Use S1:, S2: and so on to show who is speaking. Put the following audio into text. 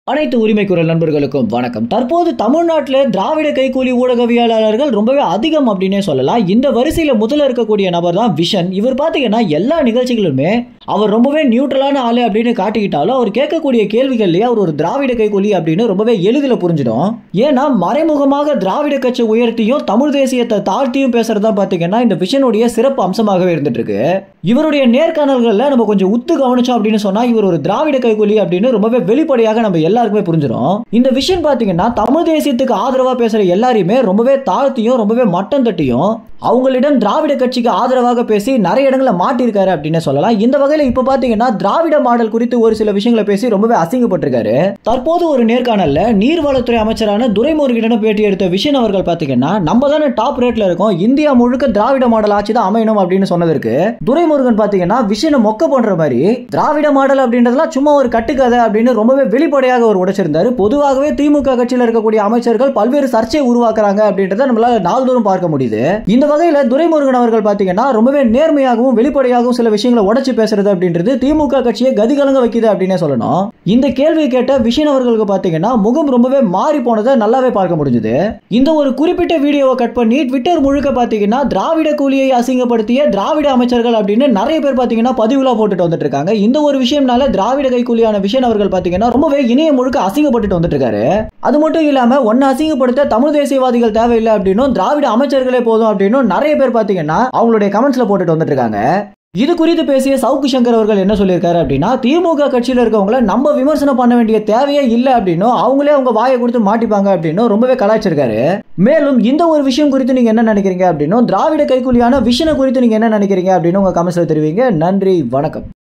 S1: அனைத்து உரிமை குரல் நண்பர்களுக்கும் வணக்கம் தற்போது தமிழ்நாட்டில் திராவிட கைக்கூலி ஊடகவியலாளர்கள் ரொம்பவே அதிகம் அப்படின்னே சொல்லலாம் இந்த வரிசையில் முதல்ல இருக்கக்கூடிய நபர் தான் விஷன் இவர் பார்த்தீங்கன்னா எல்லா நிகழ்ச்சிகளுமே அவர் ரொம்பவே நியூட்ரலான ஆளு அப்படின்னு காட்டிக்கிட்டாலும் அவர் கேட்கக்கூடிய கேள்விகள்லயே அவர் ஒரு திராவிட கைக்கூலி அப்படின்னு ரொம்பவே எளிதில் புரிஞ்சிடும் ஏன்னா மறைமுகமாக திராவிட கட்சி உயர்த்தியும் தமிழ் தேசியத்தை தாழ்த்தியும் பேசுறதா பார்த்தீங்கன்னா இந்த விஷனுடைய சிறப்பு அம்சமாகவே இருந்துட்டு இருக்கு இவருடைய நேர்காணல்களில் நம்ம கொஞ்சம் உத்து கவனிச்சோம் அப்படின்னு சொன்னா இவர் ஒரு திராவிட கைக்கூலி அப்படின்னு ரொம்பவே வெளிப்படையாக நம்ம எல்லாருக்குமே புரிஞ்சிடும் இந்த விஷயம் பாத்தீங்கன்னா தமிழ் தேசியத்துக்கு ஆதரவா பேசுற எல்லாரையுமே ரொம்பவே தாழ்த்தியும் ரொம்பவே மட்டம் தட்டியும் அவங்களிடம் திராவிட கட்சிக்கு ஆதரவாக பேசி நிறைய இடங்களில் மாட்டிருக்காரு அப்படின்னு சொல்லலாம் இந்த வகையில் இப்ப பாத்தீங்கன்னா திராவிட மாடல் குறித்து ஒரு சில விஷயங்களை பேசி ரொம்பவே அசிங்கப்பட்டிருக்காரு தற்போது ஒரு நேர்காணல்ல நீர்வளத்துறை அமைச்சரான துரைமுருகனிடம் பேட்டி எடுத்த விஷன் அவர்கள் பாத்தீங்கன்னா நம்ம தானே டாப் ரேட்ல இருக்கோம் இந்தியா முழுக்க திராவிட மாடல் ஆட்சி தான் அமையணும் அப்படின்னு சொன்னதற்கு துரைமுருகன் பாத்தீங்கன்னா விஷனை மொக்க பண்ற மாதிரி திராவிட மாடல் அப்படின்றதுலாம் சும்மா ஒரு கட்டுக்கதை அப்படின்னு ரொம்பவே வெளிப்படையாக ஒரு உடைச்சிருந்தாரு பொதுவாகவே திமுக கட்சியில் இருக்கக்கூடிய அமைச்சர்கள் பல்வேறு சர்ச்சையை உருவாக்குறாங்க அப்படின்றத நம்மளால நாள்தோறும் பார்க்க முடியுது இந்த வகையில துரைமுருகன் அவர்கள் பாத்தீங்கன்னா ரொம்பவே நேர்மையாகவும் வெளிப்படையாகவும் சில விஷயங்களை உடைச்சு பேசுறது அப்படின்றது திமுக கட்சியை கதிகலங்க வைக்குது அப்படின்னே சொல்லணும் இந்த கேள்வியை கேட்ட விஷன் அவர்களுக்கு பாத்தீங்கன்னா முகம் ரொம்பவே மாறி போனதை நல்லாவே பார்க்க முடிஞ்சது இந்த ஒரு குறிப்பிட்ட வீடியோவை கட் பண்ணி ட்விட்டர் முழுக்க பாத்தீங்கன்னா திராவிட கூலியை அசிங்கப்படுத்திய திராவிட அமைச்சர்கள் அப்படின்னு நிறைய பேர் பாத்தீங்கன்னா பதிவுலாம் போட்டுட்டு வந்துட்டு இருக்காங்க இந்த ஒரு விஷயம்னால திராவிட கைக்கூலியான விஷயம் அவர்கள் பாத்தீங்கன்னா ரொம்பவே இணையம் முழுக்க அசிங்கப்பட்டுட்டு வந்துட்டு இருக்காரு அது மட்டும் இல்லாம ஒன்னு அசிங்கப்படுத்த தமிழ் தேசியவாதிகள் தேவையில்லை அப்படின்னும் திராவிட அமைச்சர்களே போதும் அப்படின்னும் நிறைய பேர் பாத்தீங்கன்னா அவங்களுடைய கமெண்ட்ஸ்ல போட்டுட்டு வந்துட்டு இருக்காங்க இது குறித்து பேசிய சவுக்கு சங்கர் அவர்கள் என்ன சொல்லியிருக்காரு அப்படின்னா திமுக கட்சியில் இருக்கவங்கள நம்ம விமர்சனம் பண்ண வேண்டிய தேவையே இல்லை அப்படின்னும் அவங்களே அவங்க வாயை கொடுத்து மாட்டிப்பாங்க அப்படின்னும் ரொம்பவே கலாய்ச்சிருக்காரு மேலும் இந்த ஒரு விஷயம் குறித்து நீங்க என்ன நினைக்கிறீங்க அப்படின்னும் திராவிட கைக்கூலியான விஷனை குறித்து நீங்க என்ன நினைக்கிறீங்க அப்படின்னு உங்க கமெண்ட்ஸ்ல தெரிவிங்க நன்றி வணக்கம்